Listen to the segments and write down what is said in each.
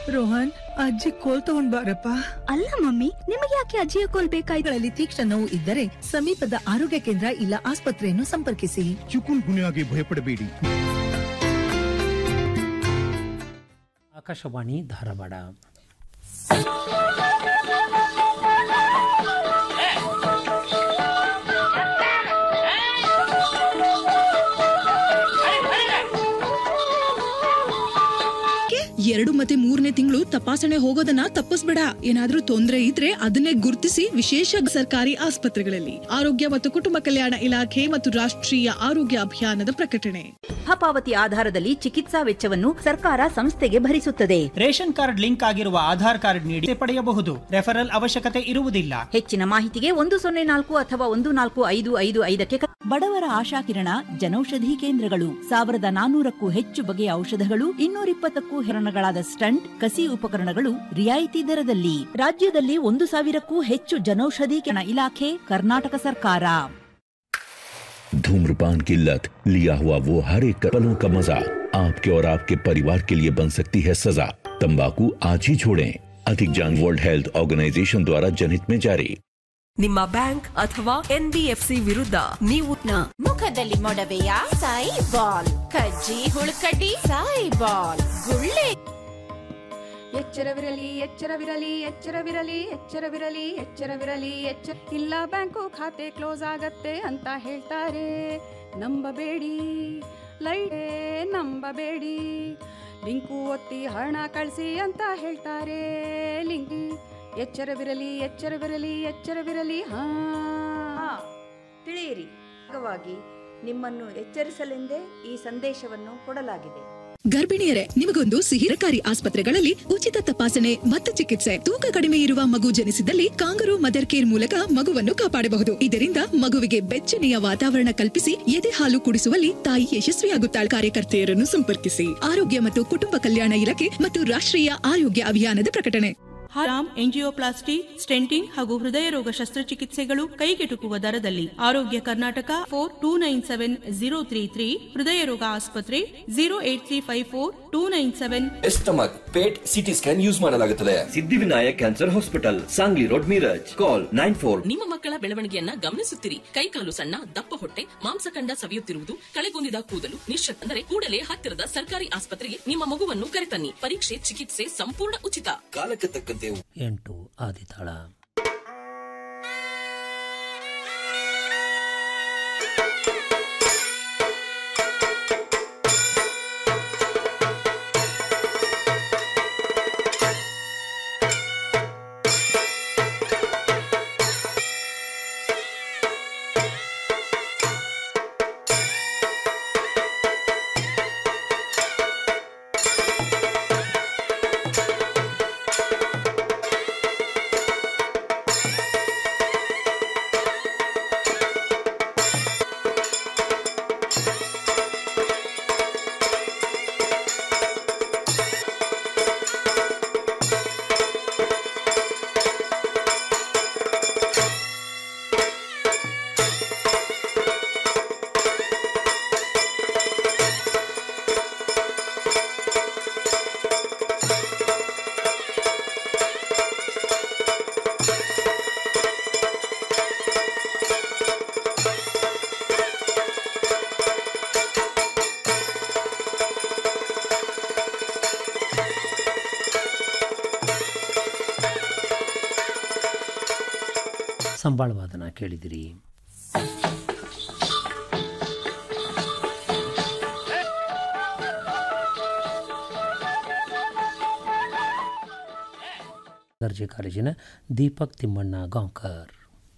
ರೋಹನ್ ಅಜ್ಜಿ ಕೋಲ್ ತಗೊಂಡ್ ಬಾರಪ್ಪ ಅಲ್ಲ ಮಮ್ಮಿ ನಿಮಗೆ ಯಾಕೆ ಅಜ್ಜಿಯ ಕೋಲ್ ಬೇಕಾಯ್ತು ಕೈಗಳಲ್ಲಿ ತೀಕ್ಷ್ಣ ನೋವು ಇದ್ದರೆ ಸಮೀಪದ ಆರೋಗ್ಯ ಕೇಂದ್ರ ಇಲ್ಲ ಆಸ್ಪತ್ರೆಯನ್ನು ಸಂಪರ್ಕಿಸಿ ಚಿಕುನ್ ಗುನ್ಯಾಗೆ ಭಯಪಡಬೇಡಿ ಆಕಾಶವಾಣಿ ಧಾರವಾಡ ಎರಡು ಮತ್ತೆ ಮೂರನೇ ತಿಂಗಳು ತಪಾಸಣೆ ಹೋಗೋದನ್ನ ತಪ್ಪಿಸ್ಬೇಡ ಏನಾದ್ರೂ ತೊಂದ್ರೆ ಇದ್ರೆ ಅದನ್ನೇ ಗುರುತಿಸಿ ವಿಶೇಷ ಸರ್ಕಾರಿ ಆಸ್ಪತ್ರೆಗಳಲ್ಲಿ ಆರೋಗ್ಯ ಮತ್ತು ಕುಟುಂಬ ಕಲ್ಯಾಣ ಇಲಾಖೆ ಮತ್ತು ರಾಷ್ಟ್ರೀಯ ಆರೋಗ್ಯ ಅಭಿಯಾನದ ಪ್ರಕಟಣೆ ಪಾವತಿ ಆಧಾರದಲ್ಲಿ ಚಿಕಿತ್ಸಾ ವೆಚ್ಚವನ್ನು ಸರ್ಕಾರ ಸಂಸ್ಥೆಗೆ ಭರಿಸುತ್ತದೆ ರೇಷನ್ ಕಾರ್ಡ್ ಲಿಂಕ್ ಆಗಿರುವ ಆಧಾರ್ ಕಾರ್ಡ್ ನೀಡಿ ಪಡೆಯಬಹುದು ರೆಫರಲ್ ಅವಶ್ಯಕತೆ ಇರುವುದಿಲ್ಲ ಹೆಚ್ಚಿನ ಮಾಹಿತಿಗೆ ಒಂದು ಸೊನ್ನೆ ನಾಲ್ಕು ಅಥವಾ ಒಂದು ನಾಲ್ಕು ಐದು ಐದು ಐದಕ್ಕೆ ಕ- ಬಡವರ ಆಶಾಕಿರಣ ಜನೌಷಧಿ ಕೇಂದ್ರಗಳು ಸಾವಿರದ ನಾನೂರಕ್ಕೂ ಹೆಚ್ಚು ಬಗೆಯ ಔಷಧಗಳು ಇನ್ನೂರಿಪ್ಪತ್ತಕ್ಕೂ ಹೆರಣಗಳಾದ ಸ್ಟಂಟ್ ಕಸಿ ಉಪಕರಣಗಳು ರಿಯಾಯಿತಿ ದರದಲ್ಲಿ ರಾಜ್ಯದಲ್ಲಿ ಒಂದು ಸಾವಿರಕ್ಕೂ ಹೆಚ್ಚು ಜನೌಷಧಿ ಕೇಂದ್ರ ಇಲಾಖೆ ಕರ್ನಾಟಕ ಸರ್ಕಾರ धूम्रपान की लत लिया हुआ वो हर एक पलों का मजा आपके और आपके परिवार के लिए बन सकती है सजा तंबाकू आज ही छोड़ें अधिक जान वर्ल्ड हेल्थ ऑर्गेनाइजेशन द्वारा जनहित में जारी ನಿಮ್ಮ ಬ್ಯಾಂಕ್ ಅಥವಾ ಎನ್ಬಿಎಫ್ಸಿ ವಿರುದ್ಧ ನೀವು ಮುಖದಲ್ಲಿ ಮೊಡವೆಯ ಸಾಯಿ ಬಾಲ್ ಕಜ್ಜಿ ಹುಳುಕಡ್ಡಿ ಸಾಯಿ ಬಾಲ್ ಗುಳ್ಳೆ ಎಚ್ಚರವಿರಲಿ ಎಚ್ಚರವಿರಲಿ ಎಚ್ಚರವಿರಲಿ ಎಚ್ಚರವಿರಲಿ ಎಚ್ಚರವಿರಲಿ ಎಚ್ಚರ ಇಲ್ಲ ಬ್ಯಾಂಕು ಖಾತೆ ಕ್ಲೋಸ್ ಆಗತ್ತೆ ಅಂತ ಹೇಳ್ತಾರೆ ನಂಬಬೇಡಿ ಲೈಟೇ ನಂಬಬೇಡಿ ಲಿಂಕು ಒತ್ತಿ ಹಣ ಕಳಿಸಿ ಅಂತ ಹೇಳ್ತಾರೆ ಲಿಂಕ್ ಎಚ್ಚರವಿರಲಿ ಎಚ್ಚರವಿರಲಿ ಎಚ್ಚರವಿರಲಿ ಹಾ ತಿಳಿಯಿರಿ ವಾಗಿ ನಿಮ್ಮನ್ನು ಎಚ್ಚರಿಸಲೆಂದೇ ಈ ಸಂದೇಶವನ್ನು ಕೊಡಲಾಗಿದೆ ಗರ್ಭಿಣಿಯರೇ ನಿಮಗೊಂದು ಸಿಹಿರಕಾರಿ ಆಸ್ಪತ್ರೆಗಳಲ್ಲಿ ಉಚಿತ ತಪಾಸಣೆ ಮತ್ತು ಚಿಕಿತ್ಸೆ ತೂಕ ಕಡಿಮೆ ಇರುವ ಮಗು ಜನಿಸಿದಲ್ಲಿ ಕಾಂಗರು ಮದರ್ ಕೇರ್ ಮೂಲಕ ಮಗುವನ್ನು ಕಾಪಾಡಬಹುದು ಇದರಿಂದ ಮಗುವಿಗೆ ಬೆಚ್ಚನೆಯ ವಾತಾವರಣ ಕಲ್ಪಿಸಿ ಎದೆ ಹಾಲು ಕುಡಿಸುವಲ್ಲಿ ತಾಯಿ ಯಶಸ್ವಿಯಾಗುತ್ತಾಳೆ ಕಾರ್ಯಕರ್ತೆಯರನ್ನು ಸಂಪರ್ಕಿಸಿ ಆರೋಗ್ಯ ಮತ್ತು ಕುಟುಂಬ ಕಲ್ಯಾಣ ಇಲಾಖೆ ಮತ್ತು ರಾಷ್ಟ್ರೀಯ ಆರೋಗ್ಯ ಅಭಿಯಾನದ ಪ್ರಕಟಣೆ ಹಾರಾಮ್ ಎಂಜಿಯೋಪ್ಲಾಸ್ಟಿ ಸ್ಟೆಂಟಿಂಗ್ ಹಾಗೂ ಹೃದಯ ರೋಗ ಶಸ್ತ್ರಚಿಕಿತ್ಸೆಗಳು ಕೈಗೆಟುಕುವ ದರದಲ್ಲಿ ಆರೋಗ್ಯ Karnataka four two nine seven zero three three ಹೃದಯ ರೋಗ ಆಸ್ಪತ್ರೆ zero eight three five four two nine seven stomach PET CT scan use ಮಾಡಲಾಗುತ್ತದೆ Siddhivinayak cancer hospital Sangli road Miraj call nine four ನಿಮ್ಮ ಮಕ್ಕಳ ಬೆಳವಣಿಗೆಯನ್ನ ಗಮನಿಸುತ್ತಿರಿ ಕೈಕಾಲು ಸಣ್ಣ ದಪ್ಪ ಹೊಟ್ಟೆ ಮಾಂಸಖಂಡ ಸವಿಯುತ್ತಿರುವುದು ಕಳೆಗುಂದಿದ ಕೂದಲು ನಿಶ್ಚ ಅಂದರೆ ಕೂಡಲೇ ಹತ್ತಿರದ ಸರ್ಕಾರಿ ಆಸ್ಪತ್ರೆಗೆ ನಿಮ್ಮ ಮಗುವನ್ನು ಕರೆತನ್ನಿ ಪರೀಕ್ಷೆ ಚಿಕಿತ್ಸೆ ಸಂಪೂರ್ಣ ಉಚಿತ ಕಾಲಕ್ಕೆ ತಕ್ಕಂತೆ ಎಂಟು ಆದಿತಾಳ ಸಂಬಾಳವಾದನ ಕೇಳಿದಿರಿ ದರ್ಜೆ ಕಾಲೇಜಿನ ದೀಪಕ್ ತಿಮ್ಮಣ್ಣ ಗಾಂಕರ್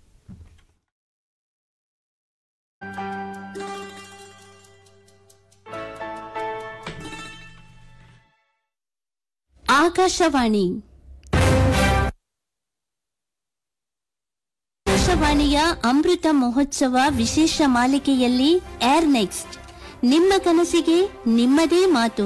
ಆಕಾಶವಾಣಿ ಆಕಾಶವಾಣಿಯ ಅಮೃತ ಮಹೋತ್ಸವ ವಿಶೇಷ ಮಾಲಿಕೆಯಲ್ಲಿ ಏರ್ ನೆಕ್ಸ್ಟ್ ನಿಮ್ಮ ಕನಸಿಗೆ ನಿಮ್ಮದೇ ಮಾತು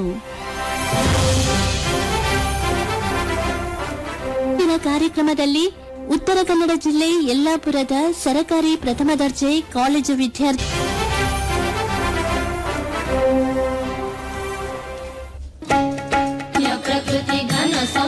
ಇಂದಿನ ಕಾರ್ಯಕ್ರಮದಲ್ಲಿ ಉತ್ತರ ಕನ್ನಡ ಜಿಲ್ಲೆ ಯಲ್ಲಾಪುರದ ಸರಕಾರಿ ಪ್ರಥಮ ದರ್ಜೆ ಕಾಲೇಜು ವಿದ್ಯಾರ್ಥಿ ಪ್ರಕೃತಿ ಘನ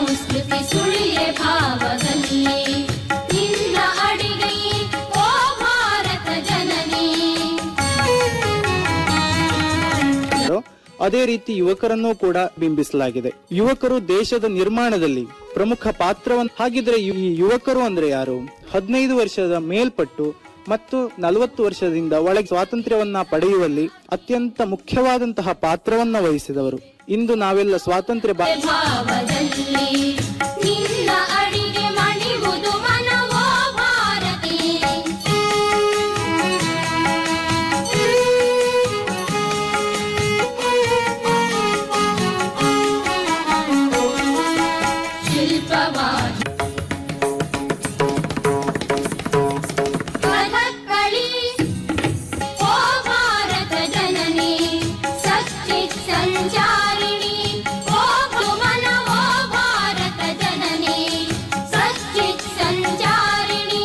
ಅದೇ ರೀತಿ ಯುವಕರನ್ನೂ ಕೂಡ ಬಿಂಬಿಸಲಾಗಿದೆ ಯುವಕರು ದೇಶದ ನಿರ್ಮಾಣದಲ್ಲಿ ಪ್ರಮುಖ ಪಾತ್ರವನ್ನು ಹಾಗಿದ್ರೆ ಈ ಯುವಕರು ಅಂದ್ರೆ ಯಾರು ಹದಿನೈದು ವರ್ಷದ ಮೇಲ್ಪಟ್ಟು ಮತ್ತು ನಲವತ್ತು ವರ್ಷದಿಂದ ಒಳಗೆ ಸ್ವಾತಂತ್ರ್ಯವನ್ನ ಪಡೆಯುವಲ್ಲಿ ಅತ್ಯಂತ ಮುಖ್ಯವಾದಂತಹ ಪಾತ್ರವನ್ನ ವಹಿಸಿದವರು ಇಂದು ನಾವೆಲ್ಲ ಸ್ವಾತಂತ್ರ್ಯ ಬಾ- ಭಾವದಲ್ಲಿ ನಿನ್ನ ಅಡಿಗೆ ಮಣಿವುದು ಮನವೋ ಭಾರತಿ ಶಿಲ್ಪವಾಗಿ ಕಥಕ್ಕಳಿ ಓ ಭಾರತ ಜನನಿ ಸಚ್ಚಿತ್ ಸಂಚಾರಿಣಿ ಓ ಭುವನ ಓ ಭಾರತ ಜನನಿ ಸಚ್ಚಿತ್ ಸಂಚಾರಿಣಿ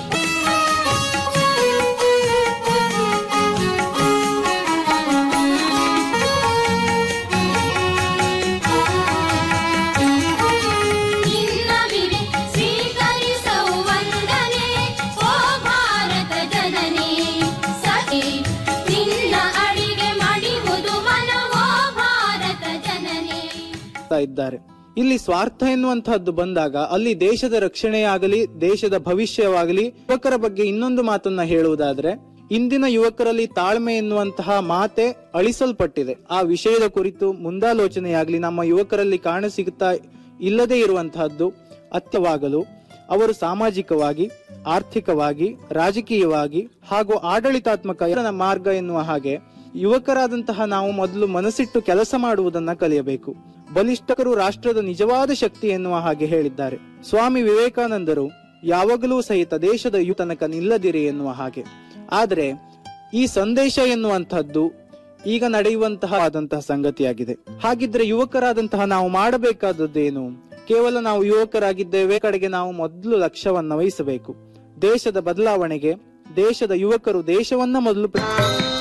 ನಿನ್ನವಿವೆ ಸ್ವೀಕರಿಸವು ವಂದನೆ ಓ ಭಾರತ ಜನನಿ ಸಖಿ ನಿನ್ನ ಅಡಿಗೆ ಮಡಿವುದು ಮನವೋ ಭಾರತ ಜನನಿ ಮಾಡ್ತಾ ಇದ್ದಾರೆ ಇಲ್ಲಿ ಸ್ವಾರ್ಥ ಎನ್ನುವಂತಹದ್ದು ಬಂದಾಗ ಅಲ್ಲಿ ದೇಶದ ರಕ್ಷಣೆಯಾಗಲಿ ದೇಶದ ಭವಿಷ್ಯವಾಗಲಿ ಯುವಕರ ಬಗ್ಗೆ ಇನ್ನೊಂದು ಮಾತನ್ನ ಹೇಳುವುದಾದ್ರೆ ಇಂದಿನ ಯುವಕರಲ್ಲಿ ತಾಳ್ಮೆ ಎನ್ನುವಂತಹ ಮಾತೆ ಅಳಿಸಲ್ಪಟ್ಟಿದೆ ಆ ವಿಷಯದ ಕುರಿತು ಮುಂದಾಲೋಚನೆಯಾಗಲಿ ನಮ್ಮ ಯುವಕರಲ್ಲಿ ಕಾಣಸಿಗುತ್ತಾ ಇಲ್ಲದೆ ಇರುವಂತಹದ್ದು ಅತ್ಯವಾಗಲು ಅವರು ಸಾಮಾಜಿಕವಾಗಿ ಆರ್ಥಿಕವಾಗಿ ರಾಜಕೀಯವಾಗಿ ಹಾಗೂ ಆಡಳಿತಾತ್ಮಕ ಇವರ ಮಾರ್ಗ ಎನ್ನುವ ಹಾಗೆ ಯುವಕರಾದಂತಹ ನಾವು ಮೊದಲು ಮನಸ್ಸಿಟ್ಟು ಕೆಲಸ ಮಾಡುವುದನ್ನ ಕಲಿಯಬೇಕು ಬಲಿಷ್ಠಕರು ರಾಷ್ಟ್ರದ ನಿಜವಾದ ಶಕ್ತಿ ಎನ್ನುವ ಹಾಗೆ ಹೇಳಿದ್ದಾರೆ ಸ್ವಾಮಿ ವಿವೇಕಾನಂದರು ಯಾವಾಗಲೂ ಸಹಿತ ದೇಶದ ಯು ತನಕ ನಿಲ್ಲದಿರಿ ಎನ್ನುವ ಹಾಗೆ ಆದರೆ ಈ ಸಂದೇಶ ಎನ್ನುವಂತಹದ್ದು ಈಗ ನಡೆಯುವಂತಹ ಆದಂತಹ ಸಂಗತಿಯಾಗಿದೆ ಹಾಗಿದ್ರೆ ಯುವಕರಾದಂತಹ ನಾವು ಮಾಡಬೇಕಾದದ್ದೇನು ಕೇವಲ ನಾವು ಯುವಕರಾಗಿದ್ದೇವೆ ಕಡೆಗೆ ನಾವು ಮೊದಲು ಲಕ್ಷ್ಯವನ್ನ ವಹಿಸಬೇಕು ದೇಶದ ಬದಲಾವಣೆಗೆ ದೇಶದ ಯುವಕರು ದೇಶವನ್ನ ಮೊದಲು ಪ್ರ-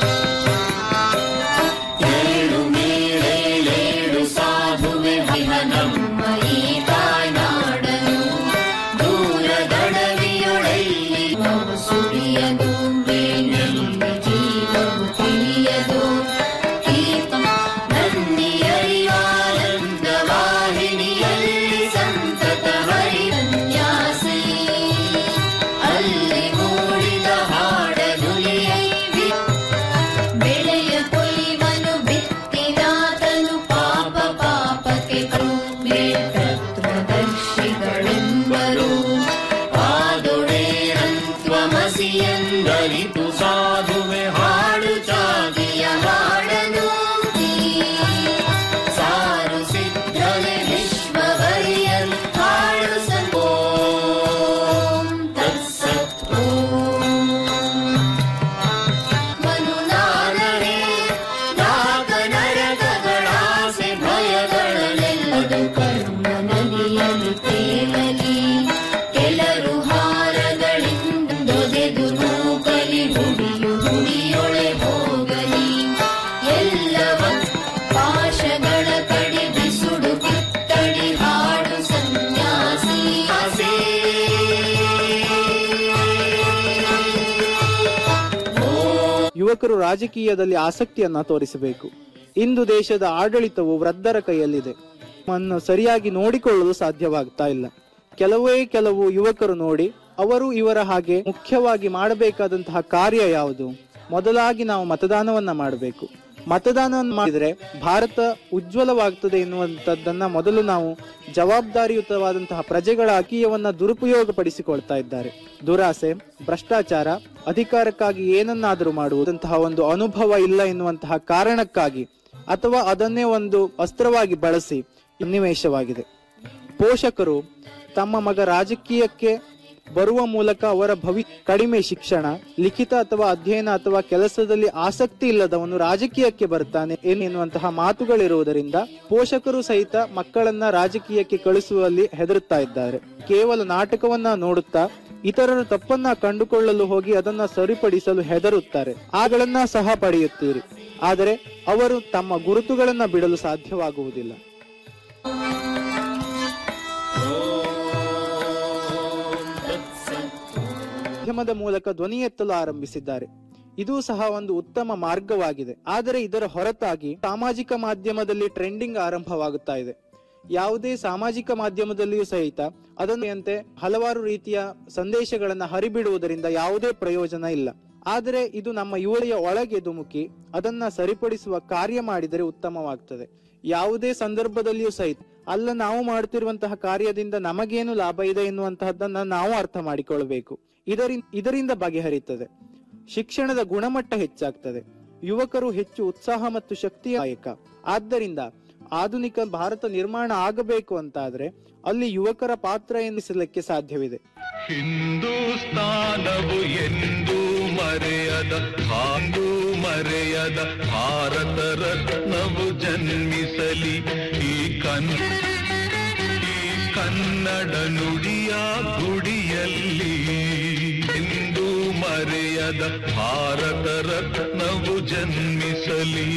ಏಳು ಮೇಲೇಳು ಸಾಧುವೆ ಹರಿಹ ನಮ್ಮ ಈ ತಾಯ್ನಾಡನು ದೂರದಡವಿಯೊಳಲ್ಲಿ ನಾವು ಸುರಿಯದು ಮೇಲಿನ ಜೀವವು ತಿಳಿಯದು ದೀಪ ನನ್ನಿಯರಿವಾನಂದ ವಾಹಿನಿಯಲ್ಲಿ ಸಂತತ ಹರಿನ್ಯಾಸಿ ಅಲ್ಲಿ ಮೂಡಿದ ಹಾಡನುಲಿಯೈ ಬೆಳೆಯ ಕೊಯ್ವನು ಬಿತ್ತಿನಾತನು ಪಾಪ ಪಾಪಕ್ಕೆ ತತ್ವದರ್ಶಿಗಳೆಂಬರು ಪಾದೊಡೇರಂತ್ವಮಸಿ ಎಂದರಿತು ಸಾಧುವೆ ಹಾಡು ಚಾಗಿಯ ಹಾಡನು ಸಾರು ಸಿದ್ಧನೆ ವಿಶ್ವವರಿಯನ್ ಹಾಡು ಸಂಗೋ ತತ್ಸತ್ ಓಂ ಮನುನಾದನೆ ನಾಗ ನರಕಗಳಾಸೆ ಭಯಗಳಲ್ಲೆಲ್ಲದು ಕರ್ಮ ನದಿಯಲ್ಲಿ ತೇಲಲಿ ಕೆಲರು ಹಾರಗಳಿಂದೊದೆದು ನೂಕಲಿ ಹುಡಿಯು ಹುಡಿಯೊಳೆ ಹೋಗಲಿ ಎಲ್ಲವ ಪಾಶಗಳ ಕಡಿ ಬಿಸುಡು ಕಿತ್ತಡಿ ಹಾಡು ಸನ್ಯಾಸಿ ಯುವಕರು ರಾಜಕೀಯದಲ್ಲಿ ಆಸಕ್ತಿಯನ್ನ ತೋರಿಸಬೇಕು ಇಂದು ದೇಶದ ಆಡಳಿತವು ವೃದ್ಧರ ಕೈಯಲ್ಲಿದೆ ನಮ್ಮನ್ನು ಸರಿಯಾಗಿ ನೋಡಿಕೊಳ್ಳಲು ಸಾಧ್ಯವಾಗ್ತಾ ಇಲ್ಲ ಕೆಲವೇ ಕೆಲವು ಯುವಕರು ನೋಡಿ ಅವರು ಇವರ ಹಾಗೆ ಮುಖ್ಯವಾಗಿ ಮಾಡಬೇಕಾದಂತಹ ಕಾರ್ಯ ಯಾವುದು ಮೊದಲಾಗಿ ನಾವು ಮತದಾನವನ್ನ ಮಾಡಬೇಕು ಮತದಾನವನ್ನು ಮಾಡಿದರೆ ಭಾರತ ಉಜ್ವಲವಾಗ್ತದೆ ಎನ್ನುವಂತದ್ದನ್ನ ಮೊದಲು ನಾವು ಜವಾಬ್ದಾರಿಯುತವಾದಂತಹ ಪ್ರಜೆಗಳ ಅಕೀಯವನ್ನ ದುರುಪಯೋಗ ಪಡಿಸಿಕೊಳ್ತಾ ಇದ್ದಾರೆ ದುರಾಸೆ ಭ್ರಷ್ಟಾಚಾರ ಅಧಿಕಾರಕ್ಕಾಗಿ ಏನನ್ನಾದರೂ ಮಾಡುವುದಂತಹ ಒಂದು ಅನುಭವ ಇಲ್ಲ ಎನ್ನುವಂತಹ ಕಾರಣಕ್ಕಾಗಿ ಅಥವಾ ಅದನ್ನೇ ಒಂದು ಅಸ್ತ್ರವಾಗಿ ಬಳಸಿ ಸನ್ನಿವೇಶವಾಗಿದೆ ಪೋಷಕರು ತಮ್ಮ ಮಗ ರಾಜಕೀಯಕ್ಕೆ ಬರುವ ಮೂಲಕ ಅವರ ಭವಿ ಕಡಿಮೆ ಶಿಕ್ಷಣ ಲಿಖಿತ ಅಥವಾ ಅಧ್ಯಯನ ಅಥವಾ ಕೆಲಸದಲ್ಲಿ ಆಸಕ್ತಿ ಇಲ್ಲದವನು ರಾಜಕೀಯಕ್ಕೆ ಬರ್ತಾನೆ ಎನ್ನುವಂತಹ ಮಾತುಗಳಿರುವುದರಿಂದ ಪೋಷಕರು ಸಹಿತ ಮಕ್ಕಳನ್ನ ರಾಜಕೀಯಕ್ಕೆ ಕಳಿಸುವಲ್ಲಿ ಹೆದರುತ್ತಾ ಇದ್ದಾರೆ ಕೇವಲ ನಾಟಕವನ್ನ ನೋಡುತ್ತಾ ಇತರರ ತಪ್ಪನ್ನ ಕಂಡುಕೊಳ್ಳಲು ಹೋಗಿ ಅದನ್ನ ಸರಿಪಡಿಸಲು ಹೆದರುತ್ತಾರೆ ಆಗಳನ್ನ ಸಹ ಪಡೆಯುತ್ತೀರಿ ಆದರೆ ಅವರು ತಮ್ಮ ಗುರುತುಗಳನ್ನ ಬಿಡಲು ಸಾಧ್ಯವಾಗುವುದಿಲ್ಲ ಮಾಧ್ಯಮದ ಮೂಲಕ ಧ್ವನಿ ಎತ್ತಲು ಆರಂಭಿಸಿದ್ದಾರೆ ಇದು ಸಹ ಒಂದು ಉತ್ತಮ ಮಾರ್ಗವಾಗಿದೆ ಆದರೆ ಇದರ ಹೊರತಾಗಿ ಸಾಮಾಜಿಕ ಮಾಧ್ಯಮದಲ್ಲಿ ಟ್ರೆಂಡಿಂಗ್ ಆರಂಭವಾಗುತ್ತಾ ಇದೆ ಯಾವುದೇ ಸಾಮಾಜಿಕ ಮಾಧ್ಯಮದಲ್ಲಿಯೂ ಸಹಿತ ಅದನ್ನಂತೆ ಹಲವಾರು ರೀತಿಯ ಸಂದೇಶಗಳನ್ನ ಹರಿಬಿಡುವುದರಿಂದ ಯಾವುದೇ ಪ್ರಯೋಜನ ಇಲ್ಲ ಆದರೆ ಇದು ನಮ್ಮ ಯುವಳಿಯ ಒಳಗೆ ಧುಮುಕಿ ಅದನ್ನ ಸರಿಪಡಿಸುವ ಕಾರ್ಯ ಮಾಡಿದರೆ ಉತ್ತಮವಾಗ್ತದೆ ಯಾವುದೇ ಸಂದರ್ಭದಲ್ಲಿಯೂ ಸಹಿತ ಅಲ್ಲ ನಾವು ಮಾಡುತ್ತಿರುವಂತಹ ಕಾರ್ಯದಿಂದ ನಮಗೇನು ಲಾಭ ಇದೆ ಎನ್ನುವಂತಹದ್ದನ್ನ ನಾವು ಅರ್ಥ ಮಾಡಿಕೊಳ್ಳಬೇಕು ಇದರಿಂದ ಇದರಿಂದ ಬಗೆಹರಿಯುತ್ತದೆ ಶಿಕ್ಷಣದ ಗುಣಮಟ್ಟ ಹೆಚ್ಚಾಗ್ತದೆ ಯುವಕರು ಹೆಚ್ಚು ಉತ್ಸಾಹ ಮತ್ತು ಶಕ್ತಿದಾಯಕ ಆದ್ದರಿಂದ ಆಧುನಿಕ ಭಾರತ ನಿರ್ಮಾಣ ಆಗಬೇಕು ಅಂತಾದ್ರೆ ಅಲ್ಲಿ ಯುವಕರ ಪಾತ್ರ ಎನ್ನಿಸಲಿಕ್ಕೆ ಸಾಧ್ಯವಿದೆ ಹಿಂದೂಸ್ತಾನವು ಎಂದೂ ಮರೆಯದ ಹಾಂದೂ ಮರೆಯದ ಭಾರತ ರತ್ನವು ಜನ್ಮಿಸಲಿ ಈ ಕನ್ ಈ ಕನ್ನಡ ನುಡಿಯ ಗುಡಿಯಲ್ಲಿ ಎಂದೂ ಮರೆಯದ ಭಾರತ ರತ್ನವು ಜನ್ಮಿಸಲಿ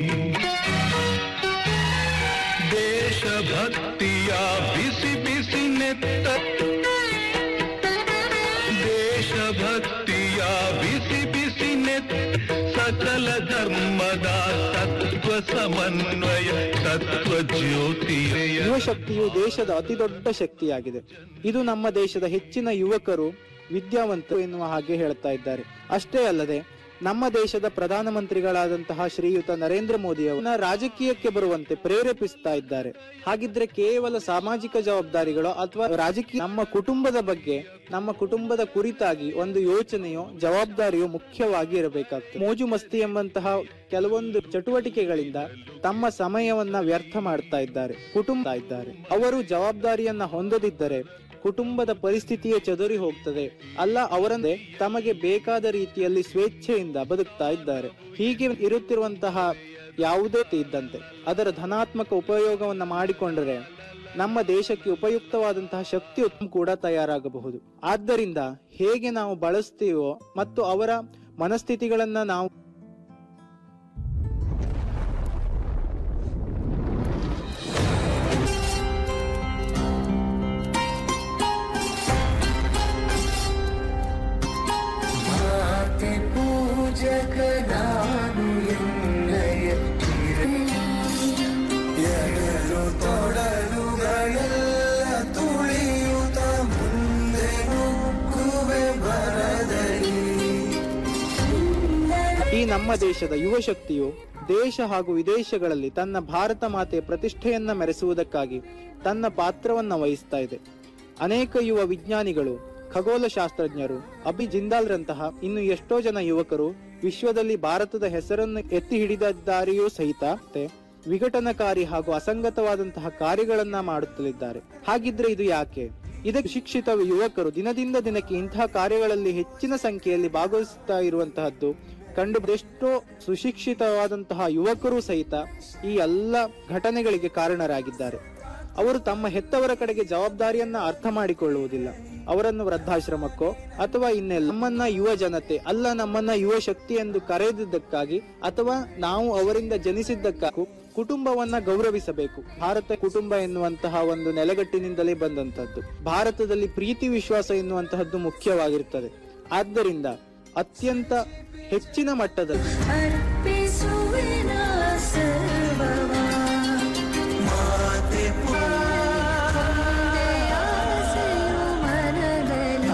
ದೇಶಭಕ್ತಿಯ ಬಿಸಿ ಬಿಸಿ ನೆತ್ತ ದೇಶಭಕ್ತಿಯ ಬಿಸಿ ಬಿಸಿ ನೆತ್ತ ಸಕಲ ಧರ್ಮದ ತತ್ವ ಸಮನ್ವಯ ತತ್ವ ಜ್ಯೋತಿಯ ಯುವ ಶಕ್ತಿಯು ದೇಶದ ಅತಿ ದೊಡ್ಡ ಶಕ್ತಿಯಾಗಿದೆ ಇದು ನಮ್ಮ ದೇಶದ ಹೆಚ್ಚಿನ ಯುವಕರು ವಿದ್ಯಾವಂತರು ಎನ್ನುವ ಹಾಗೆ ಹೇಳ್ತಾ ಇದ್ದಾರೆ ಅಷ್ಟೇ ಅಲ್ಲದೆ ನಮ್ಮ ದೇಶದ ಪ್ರಧಾನಮಂತ್ರಿಗಳಾದಂತಹ ಶ್ರೀಯುತ ನರೇಂದ್ರ ಮೋದಿ ಅವರನ್ನ ರಾಜಕೀಯಕ್ಕೆ ಬರುವಂತೆ ಪ್ರೇರೇಪಿಸ್ತಾ ಇದ್ದಾರೆ ಹಾಗಿದ್ರೆ ಕೇವಲ ಸಾಮಾಜಿಕ ಜವಾಬ್ದಾರಿಗಳು ಅಥವಾ ರಾಜಕೀಯ ನಮ್ಮ ಕುಟುಂಬದ ಬಗ್ಗೆ ನಮ್ಮ ಕುಟುಂಬದ ಕುರಿತಾಗಿ ಒಂದು ಯೋಚನೆಯೋ ಜವಾಬ್ದಾರಿಯೋ ಮುಖ್ಯವಾಗಿ ಇರಬೇಕಾಗ್ತದೆ ಮೋಜು ಮಸ್ತಿ ಎಂಬಂತಹ ಕೆಲವೊಂದು ಚಟುವಟಿಕೆಗಳಿಂದ ತಮ್ಮ ಸಮಯವನ್ನ ವ್ಯರ್ಥ ಮಾಡ್ತಾ ಇದ್ದಾರೆ ಕುಟುಂಬ ಇದ್ದಾರೆ ಅವರು ಜವಾಬ್ದಾರಿಯನ್ನ ಹೊಂದದಿದ್ದರೆ ಕುಟುಂಬದ ಪರಿಸ್ಥಿತಿಯೇ ಚದುರಿ ಹೋಗ್ತದೆ ಅಲ್ಲ ಅವರಂದೇ ತಮಗೆ ಬೇಕಾದ ರೀತಿಯಲ್ಲಿ ಸ್ವೇಚ್ಛೆಯಿಂದ ಬದುಕ್ತಾ ಇದ್ದಾರೆ ಹೀಗೆ ಇರುತ್ತಿರುವಂತಹ ಯಾವುದೇ ಇದ್ದಂತೆ ಅದರ ಧನಾತ್ಮಕ ಉಪಯೋಗವನ್ನ ಮಾಡಿಕೊಂಡರೆ ನಮ್ಮ ದೇಶಕ್ಕೆ ಉಪಯುಕ್ತವಾದಂತಹ ಶಕ್ತಿ ಉತ್ಪನ್ನ ಕೂಡ ತಯಾರಾಗಬಹುದು ಆದ್ದರಿಂದ ಹೇಗೆ ನಾವು ಬಳಸ್ತೀವೋ ಮತ್ತು ಅವರ ಮನಸ್ಥಿತಿಗಳನ್ನ ನಾವು ಮಾತೆ ಪೂಜಕ ನಾನು ಎನ್ನಯ ಎರಳು ತೊಡಲುಗಳೆಲ್ಲ ತುಳಿಯುತ್ತ ಮುಂದೆ ನುಗ್ಗುವೆ ಬರದಲ್ಲಿ ಈ ನಮ್ಮ ದೇಶದ ಯುವ ಶಕ್ತಿಯು ದೇಶ ಹಾಗೂ ವಿದೇಶಗಳಲ್ಲಿ ತನ್ನ ಭಾರತ ಮಾತೆಯ ಪ್ರತಿಷ್ಠೆಯನ್ನ ಮೆರೆಸುವುದಕ್ಕಾಗಿ ತನ್ನ ಪಾತ್ರವನ್ನ ವಹಿಸ್ತಾ ಇದೆ ಅನೇಕ ಯುವ ವಿಜ್ಞಾನಿಗಳು ಖಗೋಳ ಶಾಸ್ತ್ರಜ್ಞರು ಅಭಿ ಜಿಂದಾಲ್ರಂತಹ ಇನ್ನು ಎಷ್ಟೋ ಜನ ಯುವಕರು ವಿಶ್ವದಲ್ಲಿ ಭಾರತದ ಹೆಸರನ್ನು ಎತ್ತಿ ಹಿಡಿದಿದ್ದಾರೆಯೂ ಸಹಿತ ಮತ್ತೆ ವಿಘಟನಕಾರಿ ಹಾಗೂ ಅಸಂಗತವಾದಂತಹ ಕಾರ್ಯಗಳನ್ನ ಮಾಡುತ್ತಲಿದ್ದಾರೆ ಹಾಗಿದ್ರೆ ಇದು ಯಾಕೆ ಇದಕ್ಕೆ ಶಿಕ್ಷಿತ ಯುವಕರು ದಿನದಿಂದ ದಿನಕ್ಕೆ ಇಂತಹ ಕಾರ್ಯಗಳಲ್ಲಿ ಹೆಚ್ಚಿನ ಸಂಖ್ಯೆಯಲ್ಲಿ ಭಾಗವಹಿಸುತ್ತಾ ಇರುವಂತಹದ್ದು ಕಂಡು ಎಷ್ಟೋ ಸುಶಿಕ್ಷಿತವಾದಂತಹ ಯುವಕರು ಸಹಿತ ಈ ಎಲ್ಲ ಘಟನೆಗಳಿಗೆ ಕಾರಣರಾಗಿದ್ದಾರೆ ಅವರು ತಮ್ಮ ಹೆತ್ತವರ ಕಡೆಗೆ ಜವಾಬ್ದಾರಿಯನ್ನ ಅರ್ಥ ಮಾಡಿಕೊಳ್ಳುವುದಿಲ್ಲ ಅವರನ್ನು ವೃದ್ಧಾಶ್ರಮಕ್ಕೋ ಅಥವಾ ಇನ್ನೆಲ್ಲ ನಮ್ಮನ್ನ ಯುವ ಜನತೆ ಅಲ್ಲ ನಮ್ಮನ್ನ ಯುವ ಶಕ್ತಿ ಎಂದು ಕರೆದಿದ್ದಕ್ಕಾಗಿ ಅಥವಾ ನಾವು ಅವರಿಂದ ಜನಿಸಿದ್ದಕ್ಕಾಗೂ ಕುಟುಂಬವನ್ನ ಗೌರವಿಸಬೇಕು ಭಾರತ ಕುಟುಂಬ ಎನ್ನುವಂತಹ ಒಂದು ನೆಲೆಗಟ್ಟಿನಿಂದಲೇ ಬಂದಂತದ್ದು ಭಾರತದಲ್ಲಿ ಪ್ರೀತಿ ವಿಶ್ವಾಸ ಎನ್ನುವಂತಹದ್ದು ಮುಖ್ಯವಾಗಿರುತ್ತದೆ ಆದ್ದರಿಂದ ಅತ್ಯಂತ ಹೆಚ್ಚಿನ ಮಟ್ಟದಲ್ಲಿ ಅರ್ಪಿಸುವೆನ ಸರ್ವವ ಮಾತೆ ಆಸೆಯು ಮನದಲ್ಲಿ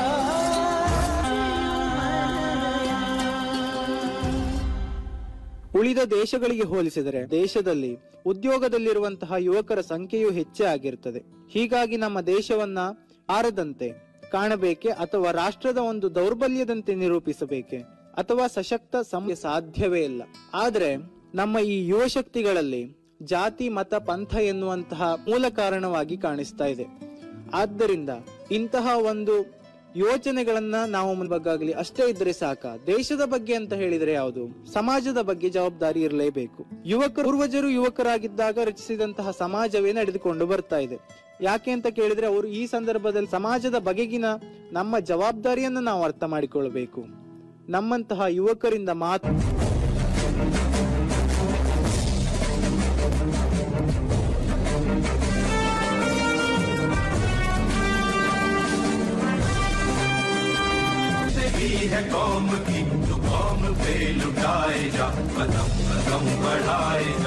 ಉಳಿದ ದೇಶಗಳಿಗೆ ಹೋಲಿಸಿದರೆ ದೇಶದಲ್ಲಿ ಉದ್ಯೋಗದಲ್ಲಿರುವಂತಹ ಯುವಕರ ಸಂಖ್ಯೆಯು ಹೆಚ್ಚೇ ಆಗಿರುತ್ತದೆ ಹೀಗಾಗಿ ನಮ್ಮ ದೇಶವನ್ನ ಆರದಂತೆ ಕಾಣಬೇಕೆ ಅಥವಾ ರಾಷ್ಟ್ರದ ಒಂದು ದೌರ್ಬಲ್ಯದಂತೆ ನಿರೂಪಿಸಬೇಕೆ ಅಥವಾ ಸಶಕ್ತ ಸಮ ಸಾಧ್ಯವೇ ಇಲ್ಲ ಆದ್ರೆ ನಮ್ಮ ಈ ಯುವ ಶಕ್ತಿಗಳಲ್ಲಿ ಜಾತಿ ಮತ ಪಂಥ ಎನ್ನುವಂತಹ ಮೂಲ ಕಾರಣವಾಗಿ ಕಾಣಿಸ್ತಾ ಇದೆ ಆದ್ದರಿಂದ ಇಂತಹ ಒಂದು ಯೋಚನೆಗಳನ್ನ ನಾವು ಮುಂಬಗ್ಗಾಗ್ಲಿ ಅಷ್ಟೇ ಇದ್ರೆ ಸಾಕ ದೇಶದ ಬಗ್ಗೆ ಅಂತ ಹೇಳಿದ್ರೆ ಯಾವುದು ಸಮಾಜದ ಬಗ್ಗೆ ಜವಾಬ್ದಾರಿ ಇರಲೇಬೇಕು ಯುವಕರು ಪೂರ್ವಜರು ಯುವಕರಾಗಿದ್ದಾಗ ರಚಿಸಿದಂತಹ ಸಮಾಜವೇ ನಡೆದುಕೊಂಡು ಬರ್ತಾ ಇದೆ ಯಾಕೆ ಅಂತ ಕೇಳಿದ್ರೆ ಅವರು ಈ ಸಂದರ್ಭದಲ್ಲಿ ಸಮಾಜದ ಬಗೆಗಿನ ನಮ್ಮ ಜವಾಬ್ದಾರಿಯನ್ನ ನಾವು ಅರ್ಥ ಮಾಡಿಕೊಳ್ಳಬೇಕು ನಮ್ಮಂತಹ ಯುವಕರಿಂದ ಮಾತ್ರ ही है कौम की जो बॉम्ब पे लुटाए जा कदम कदम बढ़ाए जा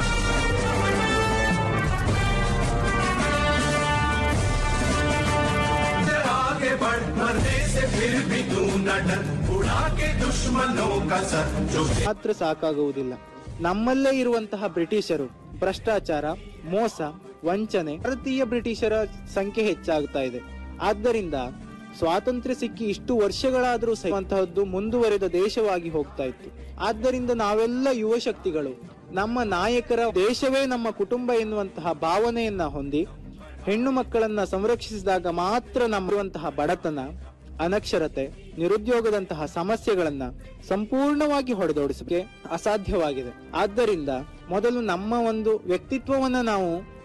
आगे बढ़ मरने से फिर भी तू न डर उड़ा के दुश्मनों का सर जो ಮಾತ್ರ ಸಾಕಾಗುವುದಿಲ್ಲ ನಮ್ಮಲ್ಲೇ ಇರುವಂತಹ ಬ್ರಿಟಿಷರು ಭ್ರಷ್ಟಾಚಾರ ಮೋಸ ವಂಚನೆ ಭಾರತೀಯ ಬ್ರಿಟಿಷರ ಸಂಖ್ಯೆ ಹೆಚ್ಚಾಗ್ತಾ ಇದೆ ಆದ್ದರಿಂದ ಸ್ವಾತಂತ್ರ್ಯ ಸಿಕ್ಕಿ ಇಷ್ಟು ವರ್ಷಗಳಾದರೂ ಸಹಿತಂತಹದ್ದು ಮುಂದುವರೆದ ದೇಶವಾಗಿ ಹೋಗ್ತಾ ಇತ್ತು ಆದ್ದರಿಂದ ನಾವೆಲ್ಲ ಯುವ ಶಕ್ತಿಗಳು ನಮ್ಮ ನಾಯಕರ ದೇಶವೇ ನಮ್ಮ ಕುಟುಂಬ ಎನ್ನುವಂತಹ ಭಾವನೆಯನ್ನ ಹೊಂದಿ ಹೆಣ್ಣು ಮಕ್ಕಳನ್ನ ಸಂರಕ್ಷಿಸಿದಾಗ ಮಾತ್ರ ನಮ್ಮಿರುವಂತಹ ಬಡತನ ಅನಕ್ಷರತೆ ನಿರುದ್ಯೋಗದಂತಹ ಸಮಸ್ಯೆಗಳನ್ನ ಸಂಪೂರ್ಣವಾಗಿ ಹೊಡೆದೋಡಿಸಕ್ಕೆ ಅಸಾಧ್ಯವಾಗಿದೆ ಆದ್ದರಿಂದ ಮೊದಲು ನಮ್ಮ ಒಂದು ವ್ಯಕ್ತಿತ್ವವನ್ನ ನಾವು